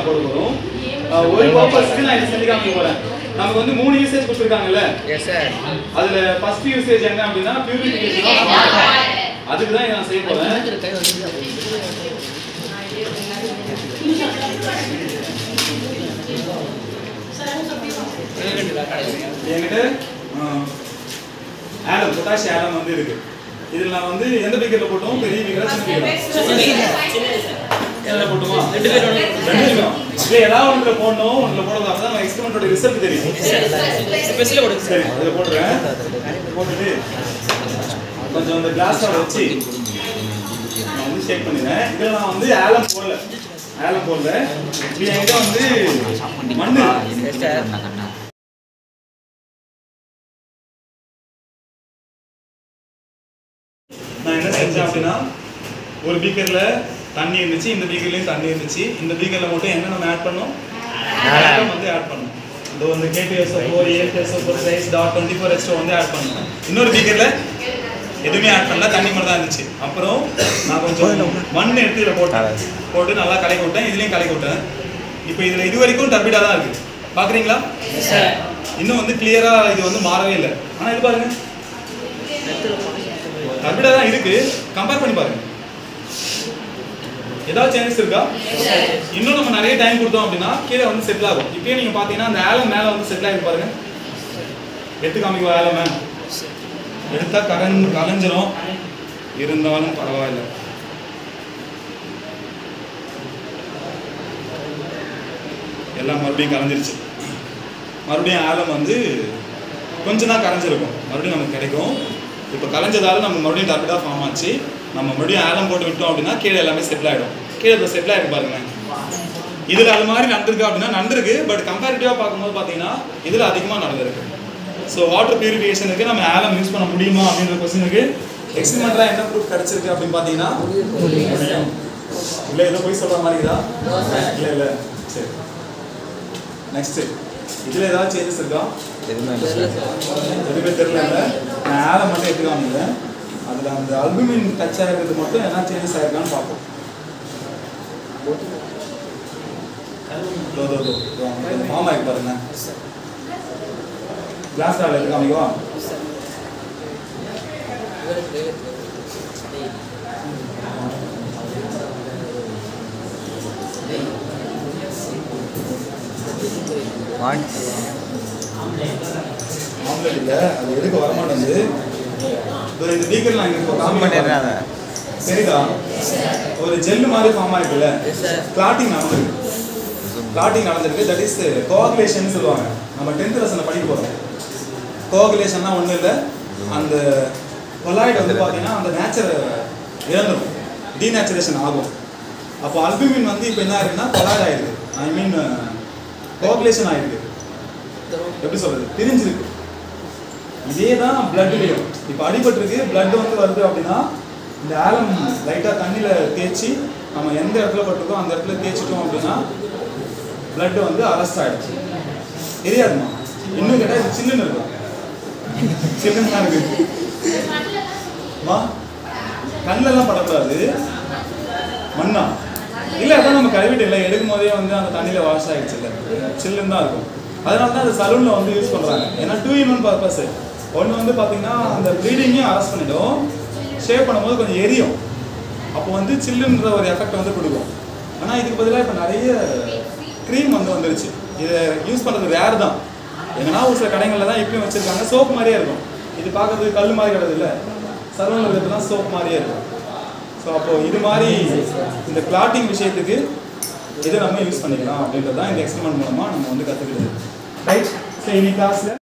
போட போறோம் அஹ், ஒரு பர்பஸ்க்கு நான் இதை செஞ்சு காமிக்க போறேன் நமக்கு வந்து மூணு யூசேஜ் கொடுத்துருக்காங்கல்ல எஸ் சார் அதுல ஃபர்ஸ்ட் யூசேஜ் என்ன அப்படின்னா பியூரிஃபிகேஷன் அதுக்கு தான் நான் செய்ய போறேன் என்கிட்ட ஆலம் பொட்டாஷ் ஆலம் வந்து இருக்கு இதுல நான் வந்து எந்த பீக்கர்ல போட்டோம் பெரிய பீக்கரா சின்ன பீக்கரா எதுல போட்டுமா ரெண்டு பேரும் ரெண்டு இல்ல ஏதாவது ஒண்ணுல போடணும் ஒண்ணுல போடுறதா தான் நம்ம எக்ஸ்பெரிமெண்டோட ரிசல்ட் தெரியும் ஸ்பெஷலாக கொடுங்க சரி அதுல போடுறேன் போட்டுட்டு கொஞ்சம் அந்த கிளாஸோட வச்சு நான் வந்து ஷேக் பண்ணிடுறேன் இதுல நான் வந்து ஆலம் போடல ஆலம் போடல இது என்கிட்ட வந்து மண்ணு இருக்கு. எஸ் சார் நான் என்ன செஞ்சேன் அப்படின்னா ஒரு பீக்கர்ல தண்ணி இருந்துச்சு இந்த பீக்கர்லயும் தண்ணி இருந்துச்சு இந்த பீக்கர்ல மட்டும் என்ன நம்ம ஆட் பண்ணோம் ஆட்டம் வந்து ஆட் பண்ணோம் இந்த வந்து KPS four AS four size dot twenty four extra வந்து ஆட் பண்ணோம் இன்னொரு பீக்கர்ல எதுவுமே ஆட் பண்ணல தண்ணி மட்டும் தான் இருந்துச்சு அப்புறம் நான் கொஞ்சம் மண் எடுத்து இதில் போட்டேன் போட்டு நல்லா கலக்கி விட்டேன் இதுலயும் கலக்கி விட்டேன் இப்போ இதுல இது வரைக்கும் டர்பிடா தான் இருக்கு பாக்குறீங்களா இன்னும் வந்து கிளியரா இது வந்து மாறவே இல்லை ஆனா இது பாருங்க டர்பிடா தான் இருக்கு கம்பேர் பண்ணி பாருங்க ஏதாவது சேஞ்சஸ் இருக்கா இன்னும் நம்ம நிறைய டைம் கொடுத்தோம் அப்படின்னா கீழே வந்து செட்டில் ஆகும் இப்பயே நீங்க பாத்தீங்கன்னா அந்த ஆலம் மேல வந்து செட்டில் ஆகி பாருங்க எடுத்து காமிக்குவா ஆலம் மேம் எடுத்தா கரன் கலைஞ்சிரும் இருந்தாலும் பரவாயில்ல எல்லாம் மறுபடியும் கலைஞ்சிருச்சு மறுபடியும் ஆலம் வந்து கொஞ்சம் தான் கரைஞ்சிருக்கும் மறுபடியும் நமக்கு கிடைக்கும் இப்போ கலைஞ்சதால நம்ம மறுபடியும் டர்பிடாக ஃபார்ம் ஆச்சு நம்ம மறுபடியும் ஆலம் போட்டு விட்டோம் அப்படின்னா கீழே எல்லாமே செட்டில் ஆகிடும் கீழே இப்போ செட்டில் ஆகிடும் பாருங்க இதில் அது மாதிரி நடந்திருக்கு அப்படின்னா நடந்திருக்கு பட் கம்பேரிட்டிவாக பார்க்கும்போது பார்த்தீங்கன்னா இதில் அதிகமாக நடந்திருக்கு ஸோ வாட்டர் பியூரிஃபிகேஷனுக்கு நம்ம ஆலம் யூஸ் பண்ண முடியுமா அப்படின்ற கொஸ்டினுக்கு எக்ஸ்பிரிமெண்ட்டாக என்ன ப்ரூஃப் கிடைச்சிருக்கு அப்படின்னு பார்த்தீங்கன்னா முடியும் இல்லை ஏதோ போய் சொல்கிற மாதிரி இதா இல்லை இல்லை சரி நெக்ஸ்ட் இதில் ஏதாவது சேஞ்சஸ் இருக்கா எதுவுமே தெரியல இல்ல? நான் ஆளை மட்டும் எடுத்து காமிக்கிறேன் அதில் அந்த அல்புமின் டச் ஆகிறது மட்டும் என்ன சேஞ்சஸ் ஆயிருக்கான்னு பார்ப்போம் ஃபார்ம் ஆகி பாருங்க கிளாஸ் ரால் எடுத்து காமிக்கவா ஆம்லெட் இல்லை அது எதுக்கு வரமாட்டேங்குது இதோ இந்த பீக்கர் நான் இங்கே காமிக்கிறேன் சரிதா ஒரு ஜெல்லு மாதிரி ஃபார்ம் ஆயிருக்குல்ல கிளாட்டிங் நடந்திருக்கு கிளாட்டிங் நடந்திருக்கு தட் இஸ் கோஆகுலேஷன் சொல்லுவாங்க நம்ம டென்த் லெசனில் படிக்க போகிறோம் கோஆகுலேஷன்னா ஒன்றும் இல்லை அந்த கொலாய்டு வந்து பார்த்தீங்கன்னா அந்த நேச்சரை இழந்துடும் டீநேச்சுரேஷன் ஆகும் அப்போ அல்புமின் வந்து இப்போ என்ன ஆயிருக்குன்னா கொலாய்டு ஆயிருக்கு ஐ மீன் கோஆகுலேஷன் ஆயிருக்கு எப்படி சொல்றது பிரிஞ்சிருக்கு இதே தான் பிளட்லையும் இப்போ அடிபட்டிருக்கு blood வந்து வருது அப்படின்னா இந்த ஆலம் லைட்டாக தண்ணியில் தேய்ச்சி நம்ம எந்த இடத்துல பட்டிருக்கோ அந்த இடத்துல தேய்ச்சிட்டோம் அப்படின்னா blood வந்து அரெஸ்ட் ஆயிடுச்சு தெரியாதுமா இன்னும் கேட்டால் இது சில்லுன்னு இருக்கும் சில்லுன்னு தான் இருக்கு மா கண்ணெல்லாம் படக்கூடாது மண்ணா இல்லை அதான் நம்ம கழுவிட்டு இல்லை எடுக்கும் போதே வந்து அந்த தண்ணியில் வாஷ் ஆகிடுச்சு இல்லை சில்லுன்னு தான் இருக்கும் அதனால தான் அந்த சலூனில் வந்து யூஸ் பண்ணுறாங்க ஏன்னா டூ இன் ஒன் பர்பஸ் ஒன்று வந்து பார்த்தீங்கன்னா அந்த ப்ளீடிங்கையும் அரெஸ்ட் பண்ணிடும் ஷேவ் பண்ணும்போது கொஞ்சம் எரியும் அப்போ வந்து சில்லுன்ற ஒரு எஃபெக்ட் வந்து கொடுக்கும் ஆனால் இதுக்கு பதிலாக இப்போ நிறைய க்ரீம் வந்து வந்துருச்சு இதை யூஸ் பண்ணுறது ரேர் தான் எங்கன்னா ஒரு சில கடைகளில் தான் இப்பயும் வச்சுருக்காங்க சோப் மாதிரியே இருக்கும் இது பார்க்கறதுக்கு கல் மாதிரி கிடது இல்லை சலூனில் இருக்கிறதுலாம் சோப் மாதிரியே இருக்கும் ஸோ அப்போ இது மாதிரி இந்த கிளாட்டிங் விஷயத்துக்கு இதை நம்ம யூஸ் பண்ணிக்கலாம் அப்படின்றது தான் இந்த எக்ஸ்பெரிமெண்ட் மூலமாக நம்ம வந்து கற்றுக்கிட்டது ரைட் ஸோ இன்னைக்கு கிளாஸில்